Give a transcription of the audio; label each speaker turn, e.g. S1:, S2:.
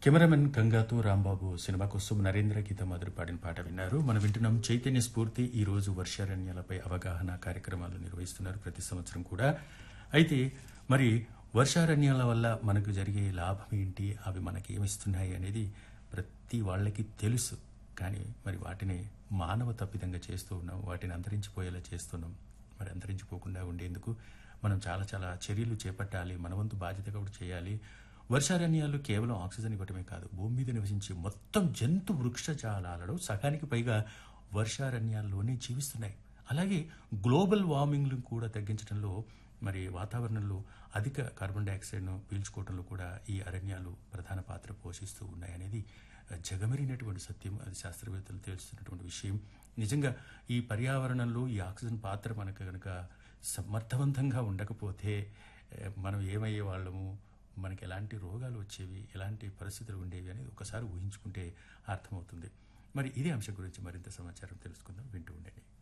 S1: cameraman గంగాతో Rambabu cinema కోసం నరేంద్ర గీత మధుర పాడిన పాట విన్నారు మనం వింటున్నాం చైతన్య స్ఫూర్తి ఈ రోజు వర్షారణ్యాలపై అవగాహన కార్యక్రమాలు నిర్వహిస్తున్నారు ప్రతి సంవత్సరం కూడా అయితే మరి వర్షారణ్యాల వల్ల మనకు జరిగే లాభం ఏంటి అవి మనకి ఏమిస్తున్నాయి అనేది ప్రతి వాళ్ళకి తెలుసు కానీ మరి వాటిని మానవ తప్పిదంగా చేస్తూ ఉన్నాం వాటిని అంతరించిపోయేలా చేస్తున్నాం మరి అంతరించిపోకుండా ఉండేందుకు మనం చాలా చాలా చర్యలు చేపట్టాలి మన వంతు బాధ్యతగా కూడా చేయాలి వర్షారణ్యాలు కేవలం ఆక్సిజన్ ఇవ్వటమే కాదు భూమి మీద నివసించే మొత్తం జంతు వృక్షజాలాలలో సగానికి పైగా వర్షారణ్యాల్లోనే జీవిస్తున్నాయి అలాగే గ్లోబల్ వార్మింగ్ను కూడా తగ్గించడంలో మరి వాతావరణంలో అధిక కార్బన్ డైఆక్సైడ్ను పీల్చుకోవడంలో కూడా ఈ అరణ్యాలు ప్రధాన పాత్ర పోషిస్తూ ఉన్నాయనేది జగమెరిగినటువంటి సత్యం అది శాస్త్రవేత్తలు తెలుస్తున్నటువంటి విషయం నిజంగా ఈ పర్యావరణంలో ఈ ఆక్సిజన్ పాత్ర మనకు కనుక సమర్థవంతంగా ఉండకపోతే ఏ, మనం ఏమయ్యే వాళ్ళము మనకి ఎలాంటి రోగాలు వచ్చేవి ఎలాంటి పరిస్థితులు ఉండేవి అనేది ఒకసారి ఊహించుకుంటే అర్థమవుతుంది మరి ఇదే అంశం గురించి మరింత సమాచారం తెలుసుకుందాం వింటూ ఉండండి